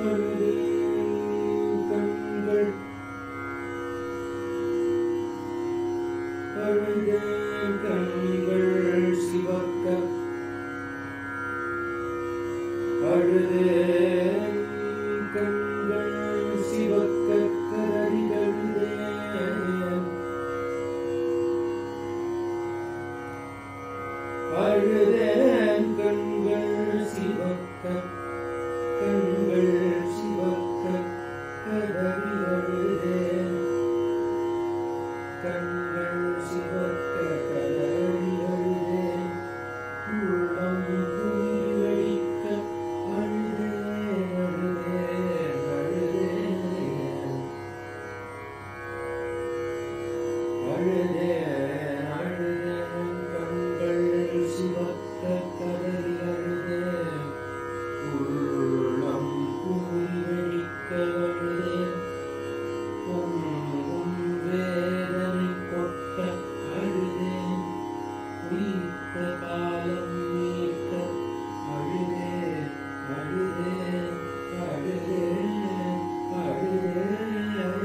கண்கள் அழுத கண்கள் சிவக்க அழுதேன் கண்கள் சிவக்க கதறியழுதேன் அழுதேன் கண்கள் சிவக்க கண்கள் சிவக்க கதறியழுதேன் கண்கள் சிவக்க கதறியழுதேன் உள்ளம் துயிலடிக்க அழுதேன் அழுதேன் அழுதேன் அழுதேன் அழுதேன் கண்கள் சிவக்க கதறி அழுதேன் உள்ளம் துயிலடிக்க அழுதேன் பொங்கும் வேதனை கொட்ட அழுதேன் உயிர்த்த காலம் மீட்க அழுதேன் அழுதேன் அழுதேன் அழுதேன்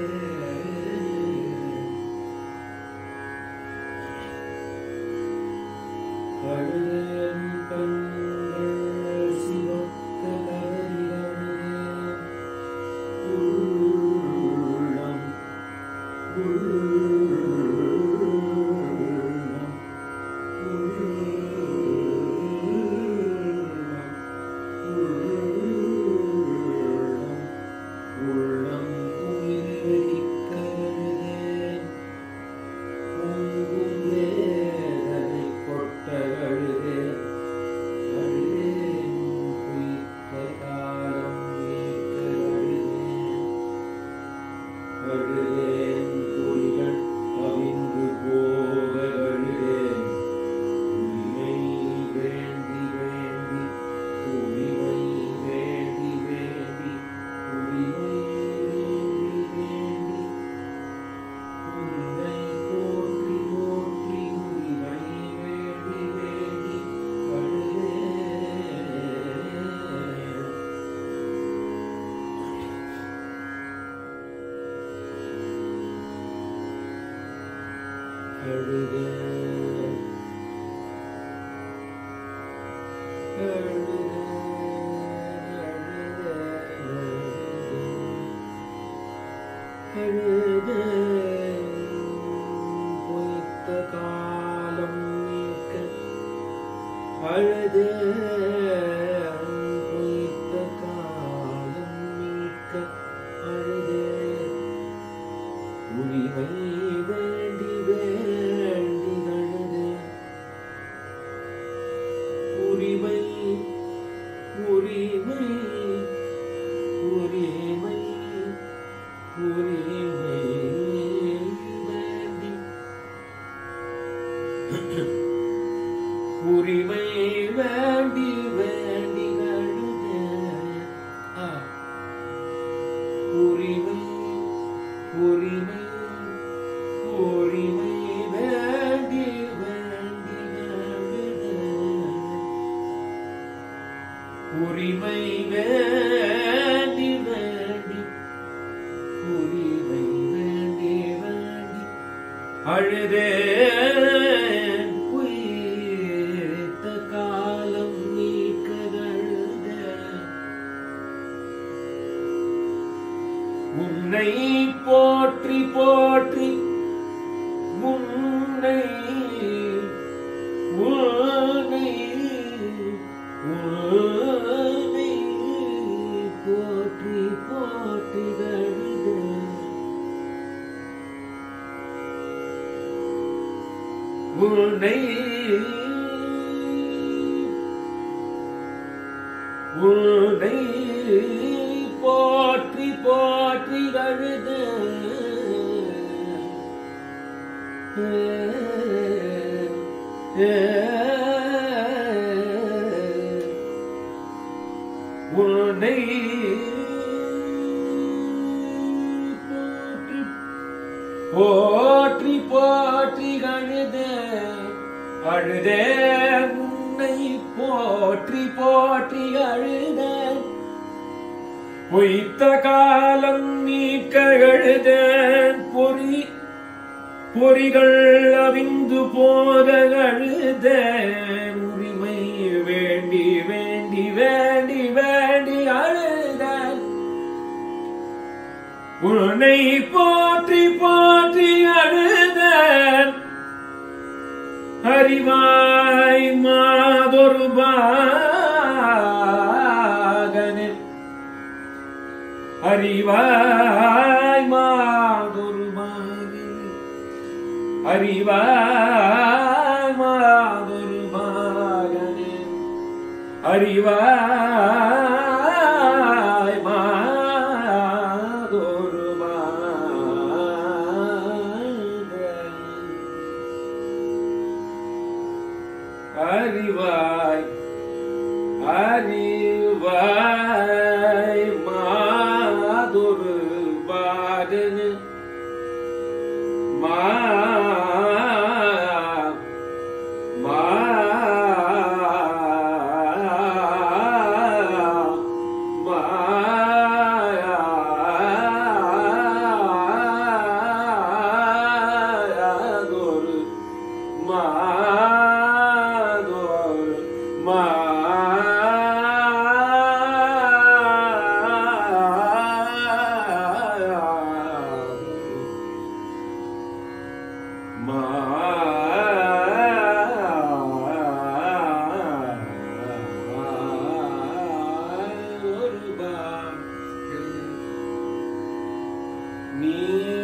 அழுதேன் கண்கள் சிவக்க கதறி அழுதேன் உள்ளம் உள்ளம் உள்ளம் உயிர்வெடிக்க அழுதேன் பொங்கும் வேதனை கொட்ட அழுதேன் அழுதேன் பொய்த்த காலம் மீட்க அழுதேன் அழுதேன் துளிகள் அவிந்து போக அழுதேன் உரிமை வேண்டி வேண்டி உரிமை வேண்டி வேண்டி உரிமை வேண்டி வேண்டி உன்னை போற்றி போற்றி உரிமை வேண்டி வேண்டி அழுதேன் அழுதேன் அழுதேன் பொய்த்த காலம் நீக்க அழுதேன் பொய்த்த காலம் மீட்க அழுதேன் உரிமை வேண்டி வேண்டி அழுதேன் உரிமை உரிமை உரிமை உரிமை வேண்டி உரிமை வேண்டி வேண்டி அழுதேன் ஆ உரிமை உரிமை உரிமை வேண்டி வேண்டி அழுதேன் உரிமை வேண்டி வேண்டி உரிமை வேண்டி வேண்டி அழுதேன் உயிர்த்த காலம் நீக்க அழுதேன் உன்னை போற்றி போற்றி உன்னை உன்னை உன்னை போற்றி போற்றி அழுதேன் உன்னை உன்னை போற்றி போற்றி அழுத உன்னை போற்றி போற்றி அழுத அழுத உன்னை போற்றி போற்றி அழுத பொய்த்த காலம் நீக்க எழுதேன் பொறி பொறிகள் அவிந்து போத அழுதேன் உரிமை வேண்டி வேண்டி வேண்டி வேண்டி அழுதேன் உன்னை போற்றி போற்றி அழுதேன் அறிவாய் மாதொரு பாகனே அறிவாய் மாதொரு பாகனே அறிவாய் மாதொரு பாகனே அறிவாய் மாதொரு பாகனே அறிவாய் அறிவாய் மாதொரு பாடனு மா மா மாதொரு மாதொரு நீ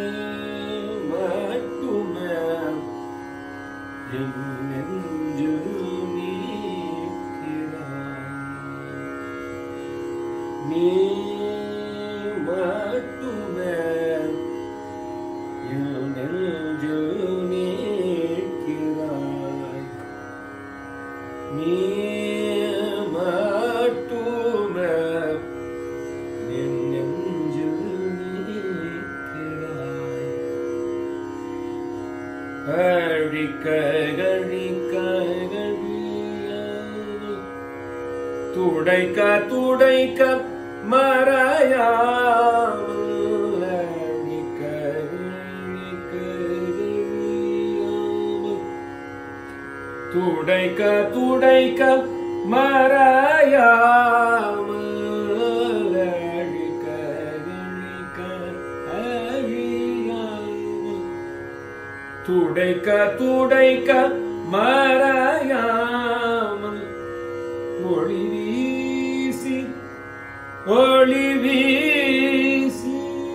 மட்டுமே என் நெஞ்சில் நீக்கிறாய். நீ மட்டுமே என் நெஞ்சில் நீக்கிறாய். நீ மட்டுமே என் நெஞ்சில் நீக்கிறாய். அழிக்க கழிக்க கழியானி. துடைக்க துடைக்க மறையாமல் அழிக்க கழிக்க கழியானி. துடைக்க துடைக்க மறையாமல் அழிக்க கழிக்க அழியானி. துடைக்க துடைக்க மறையாமல் ஒளி வீசி ஒளி வீசி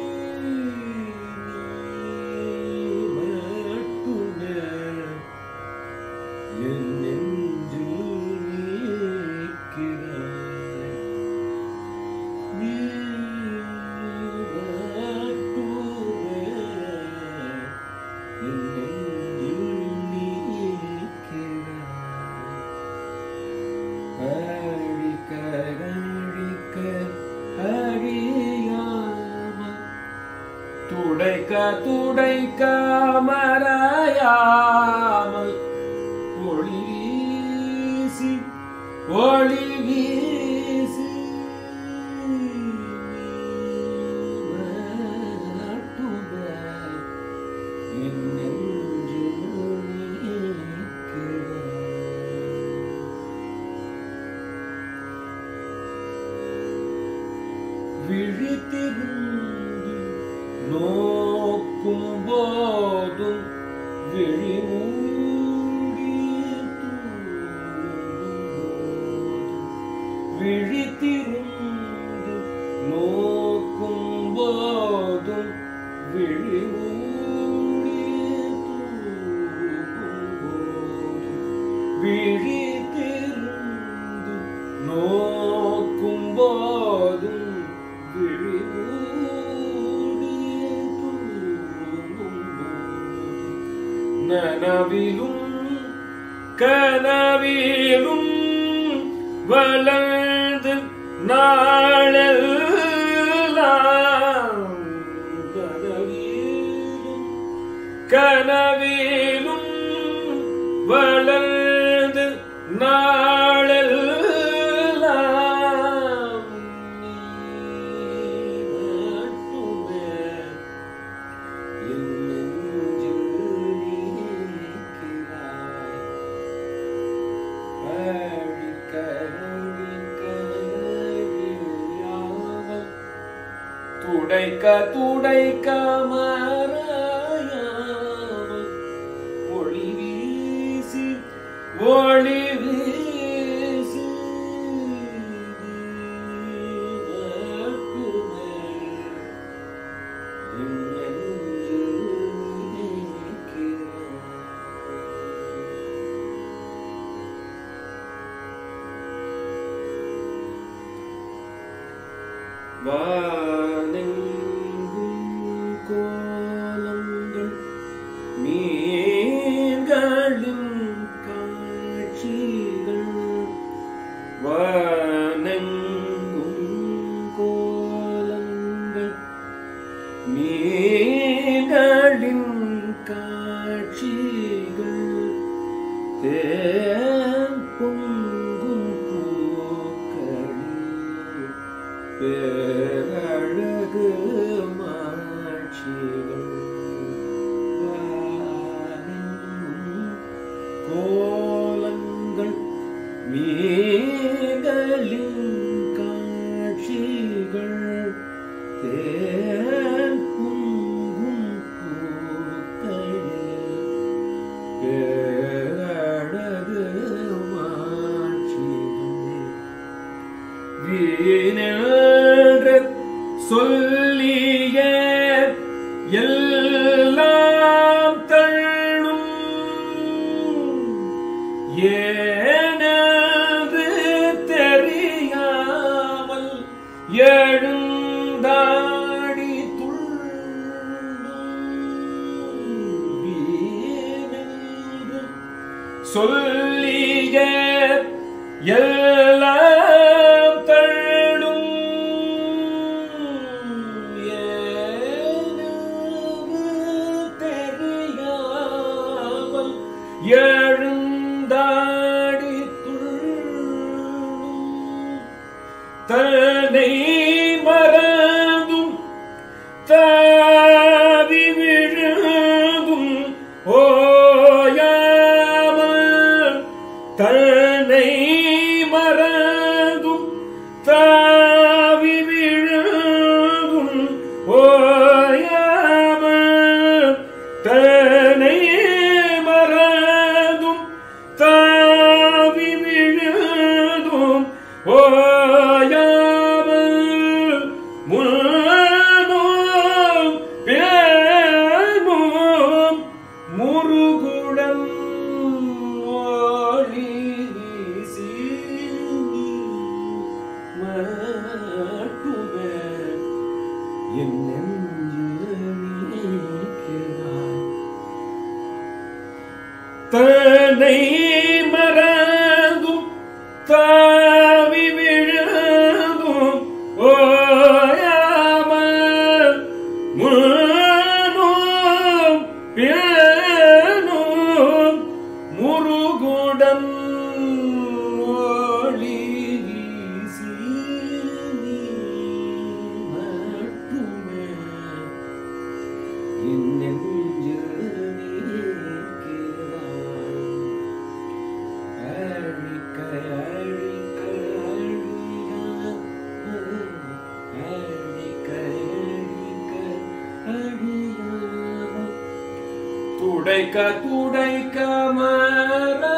நீ மட்டுமே என் நெஞ்சில் நீக்கிறாய். நீ மட்டுமே என் நெஞ்சில் நீக்கிறாய். அழிக்க அழிக்க அழியாமல் துடைக்க துடைக்க மறையாமல் ஒளி வீசி ஒளி வீசி மட்டுமே என் நெஞ்சில் நீக்கிறாய். விழித்திருந்து நோக்கும் போதும் விழிமூடி விழித்திருந்து நோக்கும் போதும் விழிமூடி விழித்திருந்து நோக்கும் போதும் விழிமூடி நனவிலும் கனவிலும் வளர்ந்து நாளெல்லாம் கனவிலும் கனவிலும் வளர்ந்து நாளெல்லாம் நீ துடைக்க துடைக்க மறையாமல் ஒளி வீசி ஒளி வீசி வானெங்கும் கோலங்கள் மீன்களின் காட்சிகள் வானெங்கும் கோலங்கள் மீன்களின் காட்சிகள் தேன் பொங்கும் பூக்களில் பேரழகு மாட்சிகள் வானெங்கும் கோலங்கள் மீகளின் காட்சிகள் தேன் பொங்கும் பூக்களில் பேரழகு மாட்சிகள் வீணென்ற சொல்லிய எல்லாம் தள்ளும் ஏனென்று தெரியாமல் எழுந்தாடி துள்ளும் வீணென்று சொல்லிய எல்லாம் தள்ளும் ஏனென்று தெரியாமல் எழுந்தாடி துள்ளும் தன்னை மறந்தும் தாவி விழுதும் ஓயாமல் தன்னை மறந்தும் தாவி விழுதும் ஓயாமல் தன்னை மறந்தும் தாவி விழுதும் ஓயாமல் முன்னோம் பிறனும் முருகுடன் ஒளி வீசி மட்டுமே என் நெஞ்சில் நீக்கிறாய் தன்னை மறந்தும் தாவி விழுதும் ஓயாமல் முன்னும் பிறனும் முருகுடன் ஒளி வீசி நீ மட்டுமே என் நெஞ்சில் நீக்கிறாய். அழிக்க, அழிக்க, அழியாமல். அழிக்க, அழிக்க, அழியாமல். துடைக்க துடைக்க மற